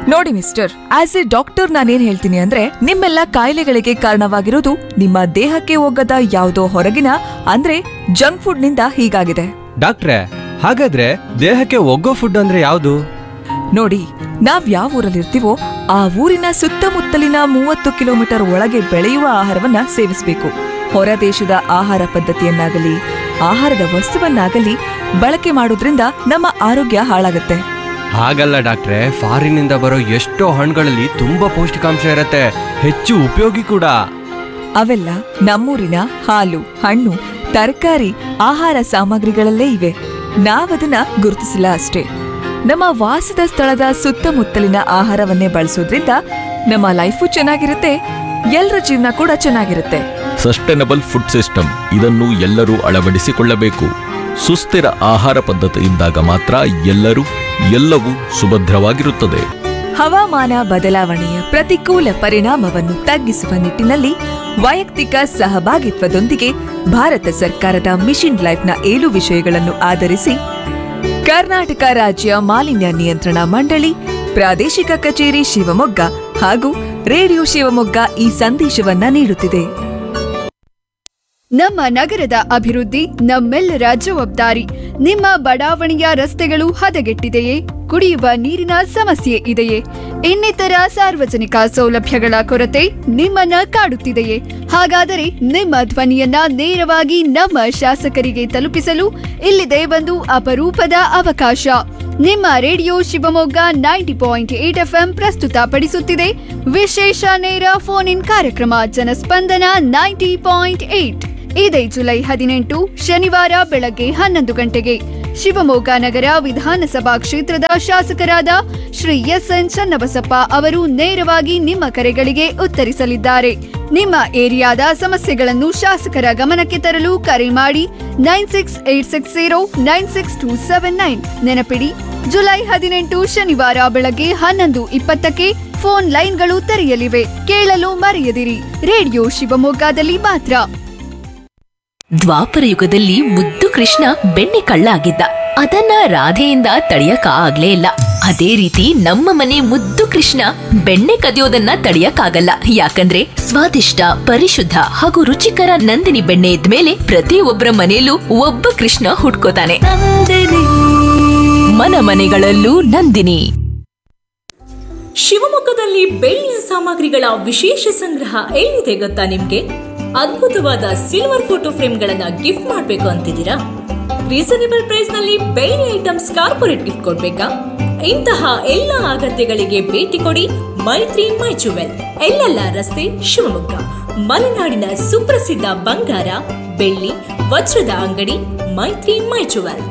ನೋಡಿ mister as A doctor ನಾನೇನ್ ಹೇಳ್ತೀನಿ ಅಂದ್ರೆ ನಿಮ್ಮೆಲ್ಲ ಕಾಯಿಲೆಗಳಿಗೆ ಕಾರಣವಾಗಿರೋದು ನಿಮ್ಮ ದೇಹಕ್ಕೆ ಹೋಗದ ಯಾವುದೋ ಹೊರಗಿನ ಅಂದ್ರೆ ಜಂಕ್ ಫುಡ್ ನಿಂದ ಹೀಗಾಗಿದೆ ಡಾಕ್ಟ್ರೆ ಹಾಗಾದ್ರೆ ದೇಹಕ್ಕೆ ಒಗ್ಗೋ ಫುಡ್ ಅಂದ್ರೆ ಯಾವುದು ನೋಡಿ ನಾವ್ ಯಾವ ಊರಲ್ಲಿರ್ತೀವೋ ಆ ಊರಿನ ಸುತ್ತಮುತ್ತಲಿನ ಮೂವತ್ತು ಕಿಲೋಮೀಟರ್ ಒಳಗೆ ಬೆಳೆಯುವ ಆಹಾರವನ್ನ ಸೇವಿಸಬೇಕು ಹೊರ ದೇಶದ ಆಹಾರ ಪದ್ಧತಿಯನ್ನಾಗಲಿ ಆಹಾರದ ವಸ್ತುವನ್ನಾಗಲಿ ಬಳಕೆ ಮಾಡೋದ್ರಿಂದ ನಮ್ಮ ಆರೋಗ್ಯ ಹಾಳಾಗುತ್ತೆ ಹಾಗಲ್ಲ ಡಾಕ್ಟ್ರೆ ಫಾರಿನಿಂದ ಬರೋ ಎಷ್ಟೋ ಹಣ್ಣುಗಳಲ್ಲಿ ತುಂಬಾ ಪೌಷ್ಟಿಕಾಂಶ ಇರತ್ತೆ ಹೆಚ್ಚು ಉಪಯೋಗಿ ಕೂಡ ಅವೆಲ್ಲ ನಮ್ಮೂರಿನ ಹಾಲು ಹಣ್ಣು ತರಕಾರಿ ಆಹಾರ ಸಾಮಗ್ರಿಗಳಲ್ಲೇ ಇವೆ ನಾವದನ್ನ ಗುರುತಿಸಿಲ್ಲ ಅಷ್ಟೇ ನಮ್ಮ ವಾಸದ ಸ್ಥಳದ ಸುತ್ತಮುತ್ತಲಿನ ಆಹಾರವನ್ನೇ ಬಳಸೋದ್ರಿಂದ ನಮ್ಮ ಲೈಫು ಚೆನ್ನಾಗಿರುತ್ತೆ ಎಲ್ಲರ ಜೀವನ ಕೂಡ ಚೆನ್ನಾಗಿರುತ್ತೆ ಸಸ್ಟೈನಬಲ್ ಫುಡ್ ಸಿಸ್ಟಮ್ ಇದನ್ನು ಎಲ್ಲರೂ ಅಳವಡಿಸಿಕೊಳ್ಳಬೇಕು ಸುಸ್ಥಿರ ಆಹಾರ ಪದ್ಧತಿ ಇದ್ದಾಗ ಮಾತ್ರ ಎಲ್ಲರೂ ಎಲ್ಲವೂ ಸುಭದ್ರವಾಗಿರುತ್ತದೆ ಹವಾಮಾನ ಬದಲಾವಣೆಯ ಪ್ರತಿಕೂಲ ಪರಿಣಾಮವನ್ನು ತಗ್ಗಿಸುವ ನಿಟ್ಟಿನಲ್ಲಿ ವೈಯಕ್ತಿಕ ಸಹಭಾಗಿತ್ವದೊಂದಿಗೆ ಭಾರತ ಸರ್ಕಾರದ ಮಿಷನ್ ಲೈಫ್ನ ಏಳು ವಿಷಯಗಳನ್ನು ಆಧರಿಸಿ ಕರ್ನಾಟಕ ರಾಜ್ಯ ಮಾಲಿನ್ಯ ನಿಯಂತ್ರಣ ಮಂಡಳಿ ಪ್ರಾದೇಶಿಕ ಕಚೇರಿ ಶಿವಮೊಗ್ಗ ಹಾಗೂ ರೇಡಿಯೋ ಶಿವಮೊಗ್ಗ ಈ ಸಂದೇಶವನ್ನ ನೀಡುತ್ತಿದೆ ನಮ್ಮ ನಗರದ ಅಭಿವೃದ್ಧಿ ನಮ್ಮೆಲ್ಲರ ಜವಾಬ್ದಾರಿ ನಿಮ್ಮ ಬಡಾವಣೆಯ ರಸ್ತೆಗಳು ಹದಗೆಟ್ಟಿದೆಯೇ ಕುಡಿಯುವ ನೀರಿನ ಸಮಸ್ಯೆ ಇದೆಯೇ ಇನ್ನಿತರ ಸಾರ್ವಜನಿಕ ಸೌಲಭ್ಯಗಳ ಕೊರತೆ ನಿಮ್ಮನ್ನ ಕಾಡುತ್ತಿದೆಯೇ ಹಾಗಾದರೆ ನಿಮ್ಮ ಧ್ವನಿಯನ್ನ ನೇರವಾಗಿ ನಮ್ಮ ಶಾಸಕರಿಗೆ ತಲುಪಿಸಲು ಇಲ್ಲಿದೆ ಒಂದು ಅಪರೂಪದ ಅವಕಾಶ ನಿಮ್ಮ radio Shivamogga ninety point eight FM ಪ್ರಸ್ತುತಪಡಿಸುತ್ತಿದೆ ವಿಶೇಷ ನೇರ ಫೋನ್ ಇನ್ ಕಾರ್ಯಕ್ರಮ ಜನಸ್ಪಂದನ ನೈಂಟಿ ಪಾಯಿಂಟ್ ಏಟ್ ಇದೇ ಜುಲೈ ಹದಿನೆಂಟು ಶನಿವಾರ ಬೆಳಗ್ಗೆ ಹನ್ನೊಂದು ಗಂಟೆಗೆ ಶಿವಮೊಗ್ಗ ನಗರ ವಿಧಾನಸಭಾ ಕ್ಷೇತ್ರದ ಶಾಸಕರಾದ ಶ್ರೀ ಎಸ್ ಎನ್ ಚನ್ನಬಸಪ್ಪ ಅವರು ನೇರವಾಗಿ ನಿಮ್ಮ ಕರೆಗಳಿಗೆ ಉತ್ತರಿಸಲಿದ್ದಾರೆ ನಿಮ್ಮ ಏರಿಯಾದ ಸಮಸ್ಯೆಗಳನ್ನು ಶಾಸಕರ ಗಮನಕ್ಕೆ ತರಲು ಕರೆ ಮಾಡಿ nine six eight six zero nine six two seven nine ನೆನಪಿಡಿ ಜುಲೈ ಹದಿನೆಂಟು ಶನಿವಾರ ಬೆಳಗ್ಗೆ ಹನ್ನೊಂದು ಇಪ್ಪತ್ತಕ್ಕೆ ಫೋನ್ ಲೈನ್ಗಳು ತೆರೆಯಲಿವೆ ಕೇಳಲು ಮರೆಯದಿರಿ ರೇಡಿಯೋ ಶಿವಮೊಗ್ಗದಲ್ಲಿ ಮಾತ್ರ ದ್ವಾಪರ ಯುಗದಲ್ಲಿ ಮುದ್ದು ಕೃಷ್ಣ ಬೆಣ್ಣೆ ಕಳ್ಳ ಆಗಿದ್ದ ಅದನ್ನ ರಾಧೆಯಿಂದ ತಡೆಯಕ ಆಗ್ಲೇ ಇಲ್ಲ ಅದೇ ರೀತಿ ನಮ್ಮ ಮನೆ ಮುದ್ದು ಕೃಷ್ಣ ಬೆಣ್ಣೆ ಕದಿಯೋದನ್ನ ತಡೆಯಕ್ಕಾಗಲ್ಲ ಯಾಕಂದ್ರೆ ಸ್ವಾದಿಷ್ಟ ಪರಿಶುದ್ಧ ಹಾಗೂ ರುಚಿಕರ ನಂದಿನಿ ಬೆಣ್ಣೆ ಇದ್ಮೇಲೆ ಪ್ರತಿಯೊಬ್ಬರ ಮನೆಯಲ್ಲೂ ಒಬ್ಬ ಕೃಷ್ಣ ಹುಟ್ಕೋತಾನೆ ಮನ ಮನೆಗಳಲ್ಲೂ ನಂದಿನಿ ಶಿವಮೊಗ್ಗದಲ್ಲಿ ಬೆಳ್ಳಿಯ ಸಾಮಗ್ರಿಗಳ ವಿಶೇಷ ಸಂಗ್ರಹ ಎಲ್ಲಿದೆ ಗೊತ್ತಾ ನಿಮ್ಗೆ ಅದ್ಭುತವಾದ ಸಿಲ್ವರ್ ಫೋಟೋ ಫ್ರೇಮ್ಗಳನ್ನ ಗಿಫ್ಟ್ ಮಾಡಬೇಕು ಅಂತಿದ್ದೀರಾ ರೀಸನೇಬಲ್ ಪ್ರೈಸ್ ನಲ್ಲಿ ಬೆಳ್ಳಿ ಐಟಮ್ಸ್ ಕಾರ್ಪೊರೇಟ್ ಗಿಫ್ಟ್ ಕೊಡ್ಬೇಕಾ ಇಂತಹ ಎಲ್ಲ ಅಗತ್ಯಗಳಿಗೆ ಭೇಟಿ ಕೊಡಿ ಮೈತ್ರಿ ಮೈ ಜುವೆಲ್ ಎಲ್ಲೆಲ್ಲ ರಸ್ತೆ ಶಿವಮೊಗ್ಗ ಮಲೆನಾಡಿನ ಸುಪ್ರಸಿದ್ಧ ಬಂಗಾರ ಬೆಳ್ಳಿ ವಜ್ರದ ಅಂಗಡಿ Maitri my jewel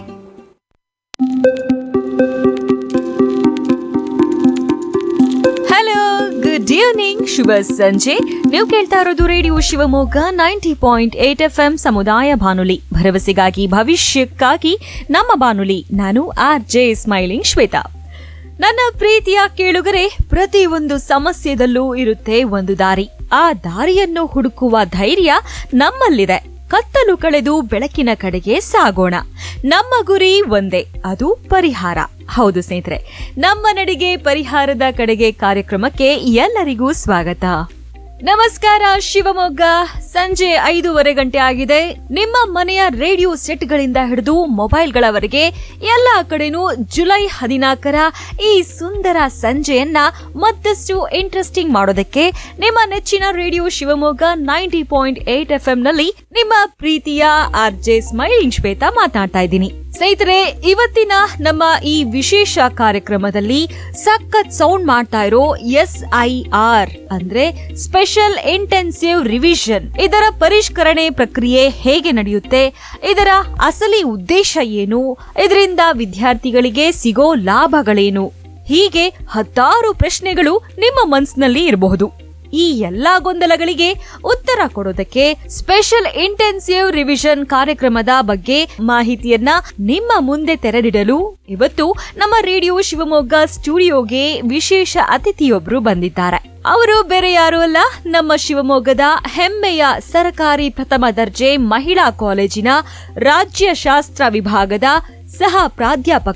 hello good evening ಶುಭ ಸಂಜೆ ನೀವು ಕೇಳ್ತಾ ಇರೋದು radio Shivamogga ninety point eight F M ಸಮುದಾಯ ಬಾನುಲಿ ಭರವಸೆಗಾಗಿ ಭವಿಷ್ಯಕ್ಕಾಗಿ ನಮ್ಮ ಬಾನುಲಿ ನಾನು ಆರ್ ಜೆ ಸ್ಮೈಲಿಂಗ್ ಶ್ವೇತಾ ನನ್ನ ಪ್ರೀತಿಯ ಕೇಳುಗರೆ ಪ್ರತಿಯೊಂದು ಸಮಸ್ಯೆದಲ್ಲೂ ಇರುತ್ತೆ ಒಂದು ದಾರಿ ಆ ದಾರಿಯನ್ನು ಹುಡುಕುವ ಧೈರ್ಯ ನಮ್ಮಲ್ಲಿದೆ ಕತ್ತಲು ಕಳೆದು ಬೆಳಕಿನ ಕಡೆಗೆ ಸಾಗೋಣ ನಮ್ಮ ಗುರಿ ಒಂದೇ ಅದು ಪರಿಹಾರ ಹೌದು ಸ್ನೇಹಿತರೆ ನಮ್ಮ ನಡಿಗೆ ಪರಿಹಾರದ ಕಡೆಗೆ ಕಾರ್ಯಕ್ರಮಕ್ಕೆ ಎಲ್ಲರಿಗೂ ಸ್ವಾಗತ ನಮಸ್ಕಾರ ಶಿವಮೊಗ್ಗ ಸಂಜೆ ಐದೂವರೆ ಗಂಟೆ ಆಗಿದೆ ನಿಮ್ಮ ಮನೆಯ ರೇಡಿಯೋ ಸೆಟ್ಗಳಿಂದ ಹಿಡಿದು ಮೊಬೈಲ್ಗಳವರೆಗೆ ಎಲ್ಲಾ ಕಡೆನೂ ಜುಲೈ ಹದಿನಾಲ್ಕರ ಈ ಸುಂದರ ಸಂಜೆಯನ್ನ ಮತ್ತಷ್ಟು ಇಂಟ್ರೆಸ್ಟಿಂಗ್ ಮಾಡೋದಕ್ಕೆ ನಿಮ್ಮ ನೆಚ್ಚಿನ radio Shivamogga ninety point eight F ನಲ್ಲಿ ನಿಮ್ಮ ಪ್ರೀತಿಯ ಆರ್ ಜೆ ಸ್ಮೈಲಿಂಗ್ ಶ್ವೇತಾ ಮಾತನಾಡ್ತಾ ಇದ್ದೀನಿ ಸ್ನೇಹಿತರೆ ಇವತ್ತಿನ ನಮ್ಮ ಈ ವಿಶೇಷ ಕಾರ್ಯಕ್ರಮದಲ್ಲಿ ಸಖತ್ ಸೌಂಡ್ ಮಾಡ್ತಾ ಇರೋ ಎಸ್ ಐ ಆರ್ ಅಂದ್ರೆ ಸ್ಪೆಷಲ್ ಇಂಟೆನ್ಸಿವ್ ರಿವಿಷನ್ ಇದರ ಪರಿಷ್ಕರಣೆ ಪ್ರಕ್ರಿಯೆ ಹೇಗೆ ನಡೆಯುತ್ತೆ ಇದರ ಅಸಲಿ ಉದ್ದೇಶ ಏನು ಇದರಿಂದ ವಿದ್ಯಾರ್ಥಿಗಳಿಗೆ ಸಿಗೋ ಲಾಭಗಳೇನು ಹೀಗೆ ಹತ್ತಾರು ಪ್ರಶ್ನೆಗಳು ನಿಮ್ಮ ಮನಸ್ಸಿನಲ್ಲಿ ಇರಬಹುದು ಈ ಎಲ್ಲಾ ಗೊಂದಲಗಳಿಗೆ ಉತ್ತರ ಕೊಡೋದಕ್ಕೆ ಸ್ಪೆಷಲ್ ಇಂಟೆನ್ಸಿವ್ ರಿವಿಷನ್ ಕಾರ್ಯಕ್ರಮದ ಬಗ್ಗೆ ಮಾಹಿತಿಯನ್ನ ನಿಮ್ಮ ಮುಂದೆ ತೆರೆದಿಡಲು ಇವತ್ತು ನಮ್ಮ ರೇಡಿಯೋ ಶಿವಮೊಗ್ಗ ಸ್ಟುಡಿಯೋಗೆ ವಿಶೇಷ ಅತಿಥಿಯೊಬ್ರು ಬಂದಿದ್ದಾರೆ ಅವರು ಬೇರೆ ಯಾರು ಅಲ್ಲ ನಮ್ಮ ಶಿವಮೊಗ್ಗದ ಹೆಮ್ಮೆಯ ಸರ್ಕಾರಿ ಪ್ರಥಮ ದರ್ಜೆ ಮಹಿಳಾ ಕಾಲೇಜಿನ ರಾಜ್ಯಶಾಸ್ತ್ರ ವಿಭಾಗದ ಸಹ ಪ್ರಾಧ್ಯಾಪಕರು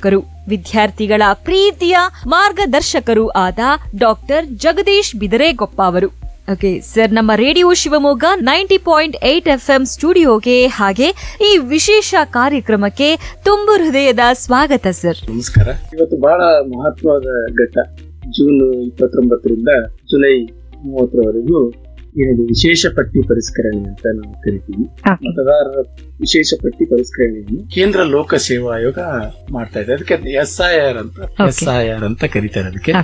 ವಿದ್ಯಾರ್ಥಿಗಳ ಪ್ರೀತಿಯ ಮಾರ್ಗದರ್ಶಕರು ಆದ ಡಾಕ್ಟರ್ ಜಗದೀಶ್ ಬಿದರೇಗೊಪ್ಪ ಅವರು ಓಕೆ ಸರ್ ನಮ್ಮ radio Shivamogga ninety point eight F M ಸ್ಟುಡಿಯೋಗೆ ಹಾಗೆ ಈ ವಿಶೇಷ ಕಾರ್ಯಕ್ರಮಕ್ಕೆ ತುಂಬು ಹೃದಯದ ಸ್ವಾಗತ ಸರ್ ನಮಸ್ಕಾರ ಇವತ್ತು ಬಹಳ ಮಹತ್ವದ ಘಟ್ಟ ಜೂನ್ ಇಪ್ಪತ್ತೊಂಬತ್ತರಿಂದ ಜುಲೈ ಮೂವತ್ತರವರೆಗೂ ಏನಿದೆ ವಿಶೇಷ ಪಟ್ಟಿ ಪರಿಷ್ಕರಣೆ ಅಂತ ನಾವು ಕರಿತೀವಿ ಮತದಾರರ ವಿಶೇಷ ಪಟ್ಟಿ ಪರಿಷ್ಕರಣೆಯನ್ನು ಕೇಂದ್ರ ಲೋಕ ಸೇವಾ ಆಯೋಗ ಮಾಡ್ತಾ ಇದೆ ಅದಕ್ಕೆ ಎಸ್ ಐ ಆರ್ ಅಂತ ಎಸ್ ಐ ಆರ್ ಅಂತ ಕರೀತಾರೆ ಅದಕ್ಕೆ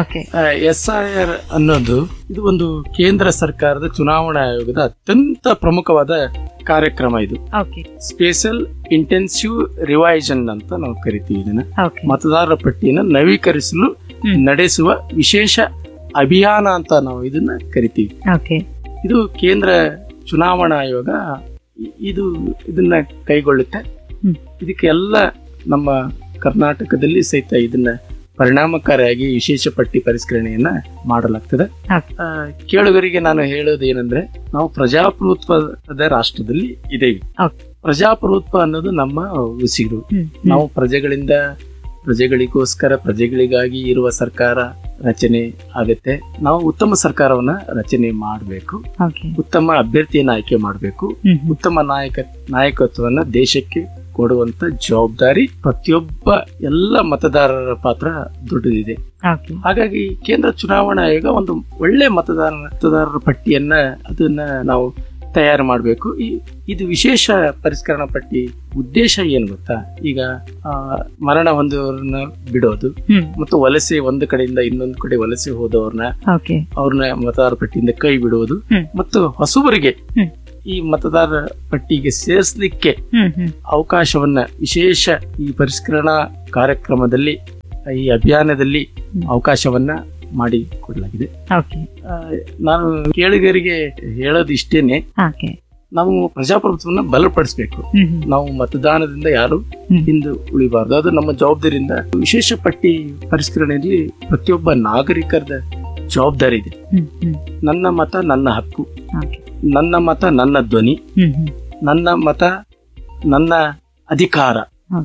ಎಸ್ ಐ ಆರ್ ಅನ್ನೋದು ಇದು ಒಂದು ಕೇಂದ್ರ ಸರ್ಕಾರದ ಚುನಾವಣಾ ಆಯೋಗದ ಅತ್ಯಂತ ಪ್ರಮುಖವಾದ ಕಾರ್ಯಕ್ರಮ ಇದು ಸ್ಪೆಷಲ್ ಇಂಟೆನ್ಸಿವ್ ರಿವೈಷನ್ ಅಂತ ನಾವು ಕರಿತೀವಿ ಇದನ್ನ ಮತದಾರರ ಪಟ್ಟಿಯನ್ನು ನವೀಕರಿಸಲು ನಡೆಸುವ ವಿಶೇಷ ಅಭಿಯಾನ ಅಂತ ನಾವು ಇದನ್ನ ಕರಿತೀವಿ ಇದು ಕೇಂದ್ರ ಚುನಾವಣಾ ಆಯೋಗ ಇ- ಇದು ಇದನ್ನ ಕೈಗೊಳ್ಳುತ್ತೆ ಇದಕ್ಕೆ ಎಲ್ಲ ನಮ್ಮ ಕರ್ನಾಟಕದಲ್ಲಿ ಸಹಿತ ಇದನ್ನ ಪರಿಣಾಮಕಾರಿಯಾಗಿ ವಿಶೇಷ ಪಟ್ಟಿ ಪರಿಷ್ಕರಣೆಯನ್ನ ಮಾಡಲಾಗ್ತದೆ ಆ, ಕೇಳುಗರಿಗೆ ನಾನು ಹೇಳೋದು ಏನಂದ್ರೆ ನಾವು ಪ್ರಜಾಪ್ರಭುತ್ವದ ರಾಷ್ಟ್ರದಲ್ಲಿ ಇದ್ದೇವೆ ಪ್ರಜಾಪ್ರಭುತ್ವ ಅನ್ನೋದು ನಮ್ಮ ಉಸಿರು ನಾವು ಪ್ರಜೆಗಳಿಂದ ಪ್ರಜೆಗಳಿಗೋಸ್ಕರ ಪ್ರಜೆಗಳಿಗಾಗಿ ಇರುವ ಸರ್ಕಾರ ರಚನೆ ಆಗುತ್ತೆ ನಾವು ಉತ್ತಮ ಸರ್ಕಾರವನ್ನ ರಚನೆ ಮಾಡಬೇಕು ಉತ್ತಮ ಅಭ್ಯರ್ಥಿಯನ್ನ ಆಯ್ಕೆ ಮಾಡಬೇಕು ಉತ್ತಮ ನಾಯಕ ನಾಯಕತ್ವವನ್ನ ದೇಶಕ್ಕೆ ಕೊಡುವಂತ ಜವಾಬ್ದಾರಿ ಪ್ರತಿಯೊಬ್ಬ ಎಲ್ಲ ಮತದಾರರ ಪಾತ್ರ ದೊಡ್ಡದಿದೆ ಹಾಗಾಗಿ ಕೇಂದ್ರ ಚುನಾವಣಾ ಆಯೋಗ ಒಂದು ಒಳ್ಳೆ ಮತದಾರ ಮತದಾರರ ಪಟ್ಟಿಯನ್ನ ಅದನ್ನ ನಾವು ತಯಾರು ಮಾಡಬೇಕು ಈ ಇದು ವಿಶೇಷ ಪರಿಷ್ಕರಣಾ ಪಟ್ಟಿ ಉದ್ದೇಶ ಏನು ಗೊತ್ತಾ ಈಗ ಆ, ಮರಣ ಹೊಂದೋರನ್ನ ಬಿಡೋದು ಮತ್ತು ವಲಸೆ ಒಂದು ಕಡೆಯಿಂದ ಇನ್ನೊಂದು ಕಡೆ ವಲಸೆ ಹೋದವ್ರನ್ನ ಅವ್ರನ್ನ ಮತದಾರ ಪಟ್ಟಿಯಿಂದ ಕೈ ಬಿಡುವುದು ಮತ್ತು ಹೊಸಬರಿಗೆ ಈ ಮತದಾರ ಪಟ್ಟಿಗೆ ಸೇರಿಸಲಿಕ್ಕೆ ಅವಕಾಶವನ್ನ ವಿಶೇಷ ಈ ಪರಿಷ್ಕರಣಾ ಕಾರ್ಯಕ್ರಮದಲ್ಲಿ ಈ ಅಭಿಯಾನದಲ್ಲಿ ಅವಕಾಶವನ್ನ ಮಾಡಿ ಕೊಡಲಾಗಿದೆ ಆ, ನಾನು ಕೇಳುಗರಿಗೆ ಹೇಳೋದು ಇಷ್ಟೇನೆ ನಾವು ಪ್ರಜಾಪ್ರಭುತ್ವವನ್ನ ಬಲಪಡಿಸಬೇಕು ನಾವು ಮತದಾನದಿಂದ ಯಾರು ಹಿಂದೆ ಉಳಿಬಾರ್ದು ಅದು ನಮ್ಮ ಜವಾಬ್ದಾರಿಯಿಂದ ವಿಶೇಷ ಪಟ್ಟಿ ಪರಿಷ್ಕರಣೆಯಲ್ಲಿ ಪ್ರತಿಯೊಬ್ಬ ನಾಗರಿಕರದ ಜವಾಬ್ದಾರಿ ಇದೆ ನನ್ನ ಮತ ನನ್ನ ಹಕ್ಕು ನನ್ನ ಮತ ನನ್ನ ಧ್ವನಿ ನನ್ನ ಮತ ನನ್ನ ಅಧಿಕಾರ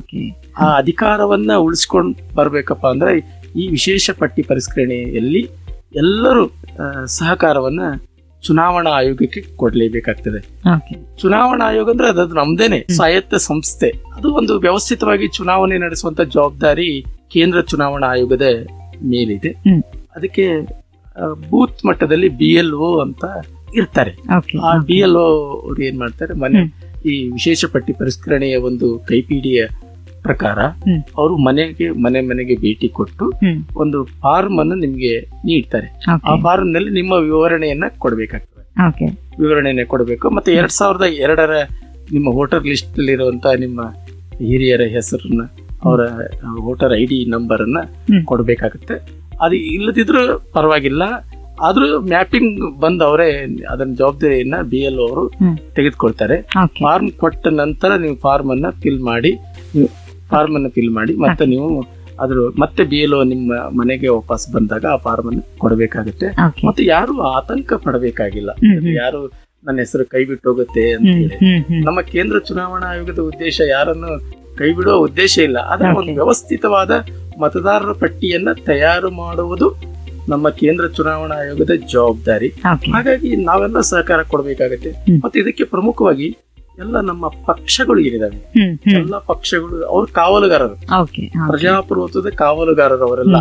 ಆ ಅಧಿಕಾರವನ್ನ ಉಳಿಸ್ಕೊಂಡು ಬರ್ಬೇಕಪ್ಪ ಅಂದ್ರೆ ಈ ವಿಶೇಷ ಪಟ್ಟಿ ಪರಿಷ್ಕರಣೆಯಲ್ಲಿ ಎಲ್ಲರೂ ಆ, ಸಹಕಾರವನ್ನ ಚುನಾವಣಾ ಆಯೋಗಕ್ಕೆ ಕೊಡ್ಲೇಬೇಕಾಗ್ತದೆ ಚುನಾವಣಾ ಆಯೋಗ ಅಂದ್ರೆ ಅದು ನಮ್ದೇನೆ ಸ್ವಾಯತ್ತ ಸಂಸ್ಥೆ ಅದು ಒಂದು ವ್ಯವಸ್ಥಿತವಾಗಿ ಚುನಾವಣೆ ನಡೆಸುವಂತ ಜವಾಬ್ದಾರಿ ಕೇಂದ್ರ ಚುನಾವಣಾ ಆಯೋಗದ ಮೇಲಿದೆ ಅದಕ್ಕೆ ಆ, ಬೂತ್ ಮಟ್ಟದಲ್ಲಿ ಬಿ ಎಲ್ ಒ ಅಂತ ಇರ್ತಾರೆ ಆ ಬಿ ಎಲ್ ಒ ಅವ್ರು ಏನ್ ಮಾಡ್ತಾರೆ ಮನೆ ಈ ವಿಶೇಷ ಪಟ್ಟಿ ಪರಿಷ್ಕರಣೆಯ ಒಂದು ಕೈಪಿಡಿಯ ಪ್ರಕಾರ ಅವರು ಮನೆಗೆ ಮನೆ ಮನೆಗೆ ಭೇಟಿ ಕೊಟ್ಟು ಒಂದು ಫಾರ್ಮ್ ಅನ್ನು ನಿಮ್ಗೆ ನೀಡ್ತಾರೆ ಆ ಫಾರ್ಮ್ ನಲ್ಲಿ ನಿಮ್ಮ ವಿವರಣೆಯನ್ನ ಕೊಡ್ಬೇಕಾಗ್ತದೆ ವಿವರಣೆಯನ್ನ ಕೊಡಬೇಕು ಮತ್ತೆ ಎರಡ್ ಸಾವಿರದ ಎರಡರ ನಿಮ್ಮ ವೋಟರ್ ಲಿಸ್ಟ್ ಅಲ್ಲಿರುವಂತ ನಿಮ್ಮ ಹಿರಿಯರ ಹೆಸರನ್ನ ಅವರ ವೋಟರ್ ಐ ಡಿ ನಂಬರ್ ಅನ್ನ ಕೊಡ್ಬೇಕಾಗುತ್ತೆ ಅದು ಇಲ್ಲದಿದ್ರೂ ಪರವಾಗಿಲ್ಲ ಆದ್ರೂ ಮ್ಯಾಪಿಂಗ್ ಬಂದ್ ಅವರೇ ಅದನ್ನ ಜವಾಬ್ದಾರಿಯನ್ನ ಬಿ ಎಲ್ ಅವರು ತೆಗೆದುಕೊಳ್ತಾರೆ ಫಾರ್ಮ್ ಕೊಟ್ಟ ನಂತರ ನೀವು ಫಾರ್ಮ್ ಅನ್ನ ಫಿಲ್ ಮಾಡಿ ಫಾರ್ಮ್ ಅನ್ನ ಫಿಲ್ ಮಾಡಿ ಮತ್ತೆ ನೀವು ಅದ್ರ ಮತ್ತೆ ಬಿ ಎಲ್ ನಿಮ್ಮ ಮನೆಗೆ ವಾಪಸ್ ಬಂದಾಗ ಆ ಫಾರ್ಮ್ ಅನ್ನು ಕೊಡಬೇಕಾಗುತ್ತೆ ಮತ್ತೆ ಯಾರು ಆತಂಕ ಪಡಬೇಕಾಗಿಲ್ಲ ಯಾರು ನನ್ನ ಹೆಸರು ಕೈ ಬಿಟ್ಟು ಹೋಗುತ್ತೆ ಅಂತ ಹೇಳಿ ನಮ್ಮ ಕೇಂದ್ರ ಚುನಾವಣಾ ಆಯೋಗದ ಉದ್ದೇಶ ಯಾರನ್ನು ಕೈ ಬಿಡುವ ಉದ್ದೇಶ ಇಲ್ಲ ಆದ್ರೆ ಒಂದು ವ್ಯವಸ್ಥಿತವಾದ ಮತದಾರರ ಪಟ್ಟಿಯನ್ನ ತಯಾರು ಮಾಡುವುದು ನಮ್ಮ ಕೇಂದ್ರ ಚುನಾವಣಾ ಆಯೋಗದ ಜವಾಬ್ದಾರಿ ಹಾಗಾಗಿ ನಾವೆಲ್ಲ ಸಹಕಾರ ಕೊಡಬೇಕಾಗತ್ತೆ ಮತ್ತೆ ಇದಕ್ಕೆ ಪ್ರಮುಖವಾಗಿ ಎಲ್ಲ ನಮ್ಮ ಪಕ್ಷಗಳು ಏನಿದಾವೆ ಎಲ್ಲ ಪಕ್ಷಗಳು ಅವ್ರ ಕಾವಲುಗಾರರು ಪ್ರಜಾಪ್ರಭುತ್ವದ ಕಾವಲುಗಾರರು ಅವರೆಲ್ಲ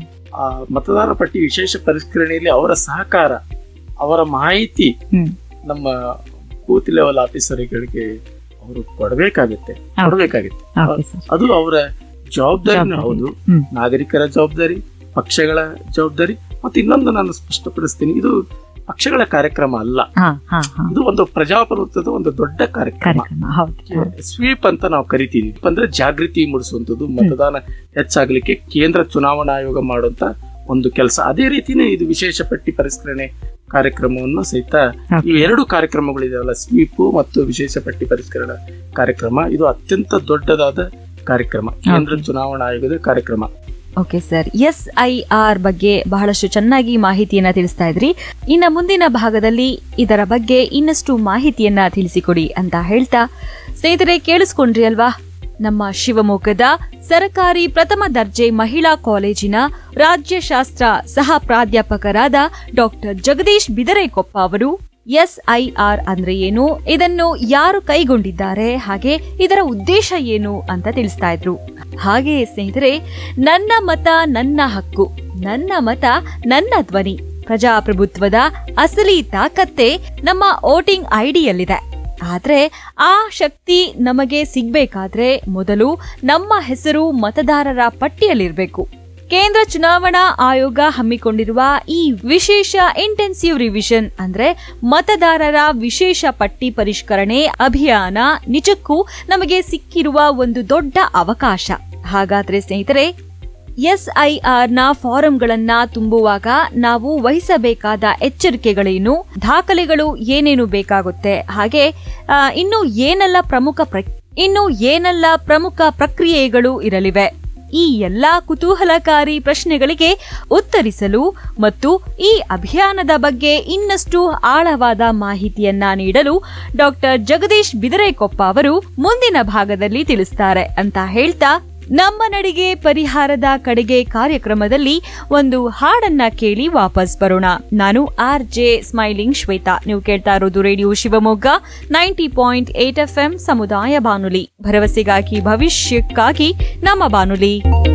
ಆ ಮತದಾರ ಪಟ್ಟಿ ವಿಶೇಷ ಪರಿಷ್ಕರಣೆಯಲ್ಲಿ ಅವರ ಸಹಕಾರ ಅವರ ಮಾಹಿತಿ ನಮ್ಮ ಬೂತ್ ಲೆವೆಲ್ ಆಫೀಸರ್ಗಳಿಗೆ ಅವರು ಕೊಡಬೇಕಾಗುತ್ತೆ ಕೊಡಬೇಕಾಗುತ್ತೆ ಅದು ಅವರ ಜವಾಬ್ದಾರಿನೂ ಹೌದು ನಾಗರಿಕರ ಜವಾಬ್ದಾರಿ ಪಕ್ಷಗಳ ಜವಾಬ್ದಾರಿ ಮತ್ತೆ ಇನ್ನೊಂದು ನಾನು ಸ್ಪಷ್ಟಪಡಿಸ್ತೀನಿ ಇದು ಪಕ್ಷಗಳ ಕಾರ್ಯಕ್ರಮ ಅಲ್ಲ ಇದು ಒಂದು ಪ್ರಜಾಪ್ರಭುತ್ವದ ಒಂದು ದೊಡ್ಡ ಕಾರ್ಯಕ್ರಮ ಸ್ವೀಪ್ ಅಂತ ನಾವು ಕರಿತೀವಿ ಅಂದ್ರೆ ಜಾಗೃತಿ ಮೂಡಿಸುವಂತದ್ದು ಮತದಾನ ಹೆಚ್ಚಾಗಲಿಕ್ಕೆ ಕೇಂದ್ರ ಚುನಾವಣಾ ಆಯೋಗ ಮಾಡುವಂತ ಒಂದು ಕೆಲಸ ಅದೇ ರೀತಿನೇ ಇದು ವಿಶೇಷ ಪಟ್ಟಿ ಪರಿಷ್ಕರಣೆ ಕಾರ್ಯಕ್ರಮವನ್ನು ಸಹಿತ ಇವು ಎರಡು ಕಾರ್ಯಕ್ರಮಗಳಿದಾವಲ್ಲ ಸ್ವೀಪು ಮತ್ತು ವಿಶೇಷ ಪಟ್ಟಿ ಪರಿಷ್ಕರಣ ಕಾರ್ಯಕ್ರಮ ಇದು ಅತ್ಯಂತ ದೊಡ್ಡದಾದ ಕಾರ್ಯಕ್ರಮ ಕೇಂದ್ರ ಚುನಾವಣಾ ಆಯೋಗದ ಕಾರ್ಯಕ್ರಮ okay sir S I R ಬಗ್ಗೆ ಬಹಳಷ್ಟು ಚೆನ್ನಾಗಿ ಮಾಹಿತಿಯನ್ನ ತಿಳಿಸ್ತಾ ಇದ್ರಿ ಇನ್ನ ಮುಂದಿನ ಭಾಗದಲ್ಲಿ ಇದರ ಬಗ್ಗೆ ಇನ್ನಷ್ಟು ಮಾಹಿತಿಯನ್ನ ತಿಳಿಸಿಕೊಡಿ ಅಂತ ಹೇಳ್ತಾ ಸ್ನೇಹಿತರೆ ಕೇಳಿಸ್ಕೊಂಡ್ರಿ ಅಲ್ವಾ ನಮ್ಮ ಶಿವಮೊಗ್ಗದ ಸರಕಾರಿ ಪ್ರಥಮ ದರ್ಜೆ ಮಹಿಳಾ ಕಾಲೇಜಿನ ರಾಜ್ಯಶಾಸ್ತ್ರ ಸಹ ಪ್ರಾಧ್ಯಾಪಕರಾದ ಡಾಕ್ಟರ್ ಜಗದೀಶ್ ಬಿದರೆಕೊಪ್ಪ ಅವರು ಎಸ್ಐಆರ್ ಅಂದ್ರೆ ಏನು ಇದನ್ನು ಯಾರು ಕೈಗೊಂಡಿದ್ದಾರೆ ಹಾಗೆ ಇದರ ಉದ್ದೇಶ ಏನು ಅಂತ ತಿಳಿಸ್ತಾ ಇದ್ರು ಹಾಗೆಯೇ ಸ್ನೇಹಿತರೆ ನನ್ನ ಮತ ನನ್ನ ಹಕ್ಕು ನನ್ನ ಮತ ನನ್ನ ಧ್ವನಿ ಪ್ರಜಾಪ್ರಭುತ್ವದ ಅಸಲಿ ತಾಕತ್ತೆ ನಮ್ಮ ವೋಟಿಂಗ್ ಐಡಿಯಲ್ಲಿದೆ ಆದ್ರೆ ಆ ಶಕ್ತಿ ನಮಗೆ ಸಿಗ್ಬೇಕಾದ್ರೆ ಮೊದಲು ನಮ್ಮ ಹೆಸರು ಮತದಾರರ ಪಟ್ಟಿಯಲ್ಲಿರಬೇಕು ಕೇಂದ್ರ ಚುನಾವಣಾ ಆಯೋಗ ಹಮ್ಮಿಕೊಂಡಿರುವ ಈ ವಿಶೇಷ ಇಂಟೆನ್ಸಿವ್ ರಿವಿಷನ್ ಅಂದ್ರೆ ಮತದಾರರ ವಿಶೇಷ ಪಟ್ಟಿ ಪರಿಷ್ಕರಣೆ ಅಭಿಯಾನ ನಿಜಕ್ಕೂ ನಮಗೆ ಸಿಕ್ಕಿರುವ ಒಂದು ದೊಡ್ಡ ಅವಕಾಶ ಹಾಗಾದ್ರೆ ಸ್ನೇಹಿತರೆ ಎಸ್ಐಆರ್ ನ ಫಾರಂಗಳನ್ನ ತುಂಬುವಾಗ ನಾವು ವಹಿಸಬೇಕಾದ ಎಚ್ಚರಿಕೆಗಳೇನು ದಾಖಲೆಗಳು ಏನೇನು ಬೇಕಾಗುತ್ತೆ ಹಾಗೆ ಆ, ಇನ್ನು ಏನೆಲ್ಲ ಪ್ರಮುಖ ಪ್ರ- ಇನ್ನು ಏನೆಲ್ಲ ಪ್ರಮುಖ ಪ್ರಕ್ರಿಯೆಗಳು ಇರಲಿವೆ ಈ ಎಲ್ಲಾ ಕುತೂಹಲಕಾರಿ ಪ್ರಶ್ನೆಗಳಿಗೆ ಉತ್ತರಿಸಲು ಮತ್ತು ಈ ಅಭಿಯಾನದ ಬಗ್ಗೆ ಇನ್ನಷ್ಟು ಆಳವಾದ ಮಾಹಿತಿಯನ್ನ ನೀಡಲು ಡಾಕ್ಟರ್ ಜಗದೀಶ್ ಬಿದರೆಕೊಪ್ಪ ಅವರು ಮುಂದಿನ ಭಾಗದಲ್ಲಿ ತಿಳಿಸ್ತಾರೆ ಅಂತ ಹೇಳ್ತಾ ನಮ್ಮ ನಡಿಗೆ ಪರಿಹಾರದ ಕಡೆಗೆ ಕಾರ್ಯಕ್ರಮದಲ್ಲಿ ಒಂದು ಹಾಡನ್ನ ಕೇಳಿ ವಾಪಸ್ ಬರೋಣ ನಾನು ಆರ್ ಜೆ ಸ್ಮೈಲಿಂಗ್ ಶ್ವೇತಾ ನೀವು ಕೇಳ್ತಾ ಇರೋದು radio Shivamogga ninety point eight F M ಸಮುದಾಯ ಬಾನುಲಿ ಭರವಸೆಗಾಗಿ ಭವಿಷ್ಯಕ್ಕಾಗಿ ನಮ್ಮ ಬಾನುಲಿ